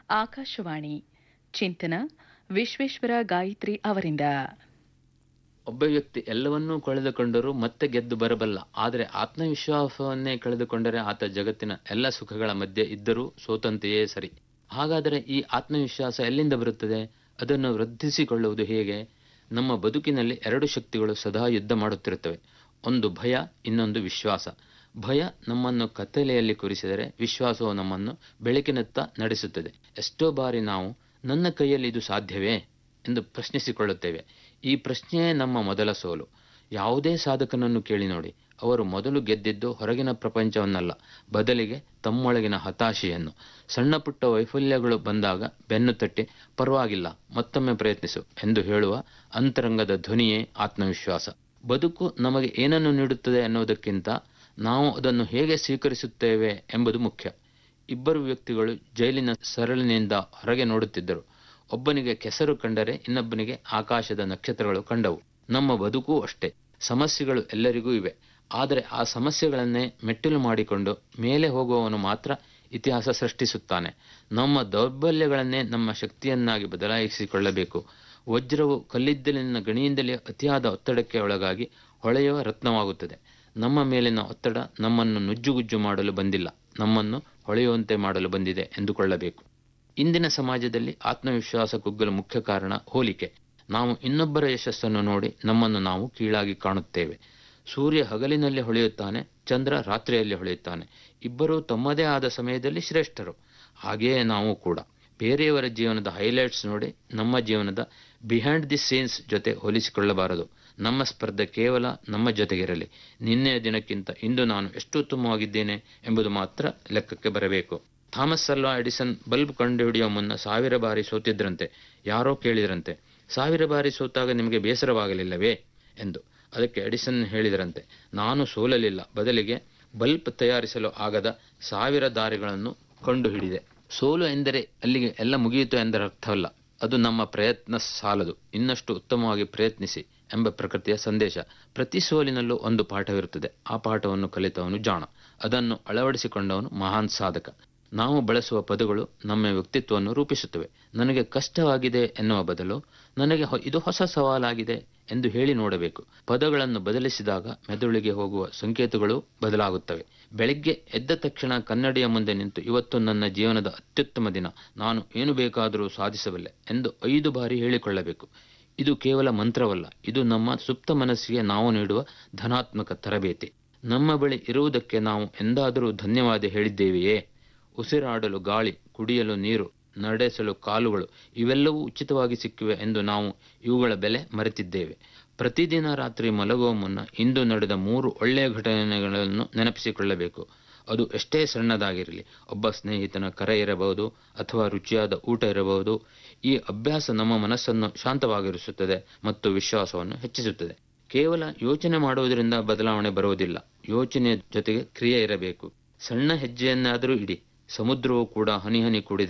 ಆಕಾಶವಾಣಿ ಚಿಂತನ ವಿಶ್ವೇಶ್ವರ ಗಾಯತ್ರಿ ಅವರಿಂದ ಒಬ್ಬ ವ್ಯಕ್ತಿ ಎಲ್ಲವನ್ನೂ ಕಳೆದುಕೊಂಡರೂ ಮತ್ತೆ ಗೆದ್ದು ಬರಬಲ್ಲ ಆದರೆ ಆತ್ಮವಿಶ್ವಾಸವನ್ನೇ ಕಳೆದುಕೊಂಡರೆ ಆತ ಜಗತ್ತಿನ ಎಲ್ಲ ಸುಖಗಳ ಮಧ್ಯೆ ಇದ್ದರೂ ಸೋತಂತೆಯೇ ಸರಿ ಹಾಗಾದರೆ ಈ ಆತ್ಮವಿಶ್ವಾಸ ಎಲ್ಲಿಂದ ಬರುತ್ತದೆ ಅದನ್ನು ವೃದ್ಧಿಸಿಕೊಳ್ಳುವುದು ಹೇಗೆ ನಮ್ಮ ಬದುಕಿನಲ್ಲಿ ಎರಡು ಶಕ್ತಿಗಳು ಸದಾ ಯುದ್ಧ ಮಾಡುತ್ತಿರುತ್ತವೆ ಒಂದು ಭಯ ಇನ್ನೊಂದು ವಿಶ್ವಾಸ ಭಯ ನಮ್ಮನ್ನು ಕತ್ತಲೆಯಲ್ಲಿ ಕುರಿಸಿದರೆ ವಿಶ್ವಾಸವು ನಮ್ಮನ್ನು ಬೆಳಕಿನತ್ತ ನಡೆಸುತ್ತದೆ ಎಷ್ಟೋ ಬಾರಿ ನಾವು ನನ್ನ ಕೈಯಲ್ಲಿ ಇದು ಸಾಧ್ಯವೇ ಎಂದು ಪ್ರಶ್ನಿಸಿಕೊಳ್ಳುತ್ತೇವೆ ಈ ಪ್ರಶ್ನೆಯೇ ನಮ್ಮ ಮೊದಲ ಸೋಲು ಯಾವುದೇ ಸಾಧಕನನ್ನು ಕೇಳಿ ನೋಡಿ ಅವರು ಮೊದಲು ಗೆದ್ದಿದ್ದು ಹೊರಗಿನ ಪ್ರಪಂಚವನ್ನಲ್ಲ ಬದಲಿಗೆ ತಮ್ಮೊಳಗಿನ ಹತಾಶೆಯನ್ನು ಸಣ್ಣ ಪುಟ್ಟ ವೈಫಲ್ಯಗಳು ಬಂದಾಗ ಬೆನ್ನು ತಟ್ಟಿ ಪರವಾಗಿಲ್ಲ ಮತ್ತೊಮ್ಮೆ ಪ್ರಯತ್ನಿಸು ಎಂದು ಹೇಳುವ ಅಂತರಂಗದ ಧ್ವನಿಯೇ ಆತ್ಮವಿಶ್ವಾಸ ಬದುಕು ನಮಗೆ ಏನನ್ನು ನೀಡುತ್ತದೆ ಅನ್ನೋದಕ್ಕಿಂತ ನಾವು ಅದನ್ನು ಹೇಗೆ ಸ್ವೀಕರಿಸುತ್ತೇವೆ ಎಂಬುದು ಮುಖ್ಯ ಇಬ್ಬರು ವ್ಯಕ್ತಿಗಳು ಜೈಲಿನ ಸರಳಿನಿಂದ ಹೊರಗೆ ನೋಡುತ್ತಿದ್ದರು ಒಬ್ಬನಿಗೆ ಕೆಸರು ಕಂಡರೆ ಇನ್ನೊಬ್ಬನಿಗೆ ಆಕಾಶದ ನಕ್ಷತ್ರಗಳು ಕಂಡವು ನಮ್ಮ ಬದುಕೂ ಅಷ್ಟೇ ಸಮಸ್ಯೆಗಳು ಎಲ್ಲರಿಗೂ ಇವೆ ಆದರೆ ಆ ಸಮಸ್ಯೆಗಳನ್ನೇ ಮೆಟ್ಟಿಲು ಮಾಡಿಕೊಂಡು ಮೇಲೆ ಹೋಗುವವನು ಮಾತ್ರ ಇತಿಹಾಸ ಸೃಷ್ಟಿಸುತ್ತಾನೆ ನಮ್ಮ ದೌರ್ಬಲ್ಯಗಳನ್ನೇ ನಮ್ಮ ಶಕ್ತಿಯನ್ನಾಗಿ ಬದಲಾಯಿಸಿಕೊಳ್ಳಬೇಕು ವಜ್ರವು ಕಲ್ಲಿದ್ದಲಿನ ಗಣಿಯಿಂದಲೇ ಅತಿಯಾದ ಒತ್ತಡಕ್ಕೆ ಒಳಗಾಗಿ ಹೊಳೆಯುವ ರತ್ನವಾಗುತ್ತದೆ ನಮ್ಮ ಮೇಲಿನ ಒತ್ತಡ ನಮ್ಮನ್ನು ನುಜ್ಜುಗುಜ್ಜು ಮಾಡಲು ಬಂದಿಲ್ಲ ನಮ್ಮನ್ನು ಹೊಳೆಯುವಂತೆ ಮಾಡಲು ಬಂದಿದೆ ಎಂದುಕೊಳ್ಳಬೇಕು ಇಂದಿನ ಸಮಾಜದಲ್ಲಿ ಆತ್ಮವಿಶ್ವಾಸ ಕುಗ್ಗಲು ಮುಖ್ಯ ಕಾರಣ ಹೋಲಿಕೆ ನಾವು ಇನ್ನೊಬ್ಬರ ಯಶಸ್ಸನ್ನು ನೋಡಿ ನಮ್ಮನ್ನು ನಾವು ಕೀಳಾಗಿ ಕಾಣುತ್ತೇವೆ ಸೂರ್ಯ ಹಗಲಿನಲ್ಲಿ ಹೊಳೆಯುತ್ತಾನೆ ಚಂದ್ರ ರಾತ್ರಿಯಲ್ಲಿ ಹೊಳೆಯುತ್ತಾನೆ ಇಬ್ಬರೂ ತಮ್ಮದೇ ಆದ ಸಮಯದಲ್ಲಿ ಶ್ರೇಷ್ಠರು ಹಾಗೆಯೇ ನಾವು ಕೂಡ ಬೇರೆಯವರ ಜೀವನದ ಹೈಲೈಟ್ಸ್ ನೋಡಿ ನಮ್ಮ ಜೀವನದ ಬಿಹೈಂಡ್ ದಿ ಸೀನ್ಸ್ ಜೊತೆ ಹೋಲಿಸಿಕೊಳ್ಳಬಾರದು ನಮ್ಮ ಸ್ಪರ್ಧೆ ಕೇವಲ ನಮ್ಮ ಜೊತೆಗಿರಲಿ ನಿನ್ನೆಯ ದಿನಕ್ಕಿಂತ ಇಂದು ನಾನು ಎಷ್ಟು ಉತ್ತಮವಾಗಿದ್ದೇನೆ ಎಂಬುದು ಮಾತ್ರ ಲೆಕ್ಕಕ್ಕೆ ಬರಬೇಕು ಥಾಮಸ್ ಅಲ್ವಾ ಎಡಿಸನ್ ಬಲ್ಬ್ ಕಂಡುಹಿಡಿಯುವ ಮುನ್ನ ಸಾವಿರ ಬಾರಿ ಸೋತಿದ್ರಂತೆ ಯಾರೋ ಕೇಳಿದ್ರಂತೆ ಸಾವಿರ ಬಾರಿ ಸೋತಾಗ ನಿಮಗೆ ಬೇಸರವಾಗಲಿಲ್ಲವೇ ಎಂದು ಅದಕ್ಕೆ ಎಡಿಸನ್ ಹೇಳಿದರಂತೆ ನಾನು ಸೋಲಲಿಲ್ಲ ಬದಲಿಗೆ ಬಲ್ಬ್ ತಯಾರಿಸಲು ಆಗದ ಸಾವಿರ ದಾರಿಗಳನ್ನು ಕಂಡುಹಿಡಿದೆ ಸೋಲು ಎಂದರೆ ಅಲ್ಲಿಗೆ ಎಲ್ಲ ಮುಗಿಯಿತು ಎಂದರ ಅರ್ಥವಲ್ಲ ಅದು ನಮ್ಮ ಪ್ರಯತ್ನ ಸಾಲದು ಇನ್ನಷ್ಟು ಉತ್ತಮವಾಗಿ ಪ್ರಯತ್ನಿಸಿ ಎಂಬ ಪ್ರಕೃತಿಯ ಸಂದೇಶ ಪ್ರತಿ ಸೋಲಿನಲ್ಲೂ ಒಂದು ಪಾಠವಿರುತ್ತದೆ ಆ ಪಾಠವನ್ನು ಕಲಿತವನು ಜಾಣ ಅದನ್ನು ಅಳವಡಿಸಿಕೊಂಡವನು ಮಹಾನ್ ಸಾಧಕ ನಾವು ಬಳಸುವ ಪದಗಳು ನಮ್ಮ ವ್ಯಕ್ತಿತ್ವವನ್ನು ರೂಪಿಸುತ್ತವೆ ನನಗೆ ಕಷ್ಟವಾಗಿದೆ ಎನ್ನುವ ಬದಲು ನನಗೆ ಇದು ಹೊಸ ಸವಾಲಾಗಿದೆ ಎಂದು ಹೇಳಿ ನೋಡಬೇಕು ಪದಗಳನ್ನು ಬದಲಿಸಿದಾಗ ಮೆದುಳಿಗೆ ಹೋಗುವ ಸಂಕೇತಗಳು ಬದಲಾಗುತ್ತವೆ ಬೆಳಗ್ಗೆ ಎದ್ದ ತಕ್ಷಣ ಕನ್ನಡಿಯ ಮುಂದೆ ನಿಂತು ಇವತ್ತು ನನ್ನ ಜೀವನದ ಅತ್ಯುತ್ತಮ ದಿನ ನಾನು ಏನು ಬೇಕಾದರೂ ಸಾಧಿಸಬಲ್ಲೆ ಎಂದು ಐದು ಬಾರಿ ಹೇಳಿಕೊಳ್ಳಬೇಕು ಇದು ಕೇವಲ ಮಂತ್ರವಲ್ಲ ಇದು ನಮ್ಮ ಸುಪ್ತ ಮನಸ್ಸಿಗೆ ನಾವು ನೀಡುವ ಧನಾತ್ಮಕ ತರಬೇತಿ ನಮ್ಮ ಬಳಿ ಇರುವುದಕ್ಕೆ ನಾವು ಎಂದಾದರೂ ಧನ್ಯವಾದ ಹೇಳಿದ್ದೇವೆಯೇ ಉಸಿರಾಡಲು ಗಾಳಿ ಕುಡಿಯಲು ನೀರು ನಡೆಸಲು ಕಾಲುಗಳು ಇವೆಲ್ಲವೂ ಉಚಿತವಾಗಿ ಸಿಕ್ಕಿವೆ ಎಂದು ನಾವು ಇವುಗಳ ಬೆಲೆ ಮರೆತಿದ್ದೇವೆ ಪ್ರತಿದಿನ ರಾತ್ರಿ ಮಲಗುವ ಮುನ್ನ ಇಂದು ನಡೆದ ಮೂರು ಒಳ್ಳೆಯ ಘಟನೆಗಳನ್ನು ನೆನಪಿಸಿಕೊಳ್ಳಬೇಕು ಅದು ಎಷ್ಟೇ ಸಣ್ಣದಾಗಿರಲಿ ಒಬ್ಬ ಸ್ನೇಹಿತನ ಕರೆ ಇರಬಹುದು ಅಥವಾ ರುಚಿಯಾದ ಊಟ ಇರಬಹುದು ಈ ಅಭ್ಯಾಸ ನಮ್ಮ ಮನಸ್ಸನ್ನು ಶಾಂತವಾಗಿರಿಸುತ್ತದೆ ಮತ್ತು ವಿಶ್ವಾಸವನ್ನು ಹೆಚ್ಚಿಸುತ್ತದೆ ಕೇವಲ ಯೋಚನೆ ಮಾಡುವುದರಿಂದ ಬದಲಾವಣೆ ಬರುವುದಿಲ್ಲ ಯೋಚನೆಯ ಜೊತೆಗೆ ಕ್ರಿಯೆ ಇರಬೇಕು ಸಣ್ಣ ಹೆಜ್ಜೆಯನ್ನಾದರೂ ಇಡಿ ಸಮುದ್ರವು ಕೂಡ ಹನಿ ಹನಿ ಕೂಡಿದ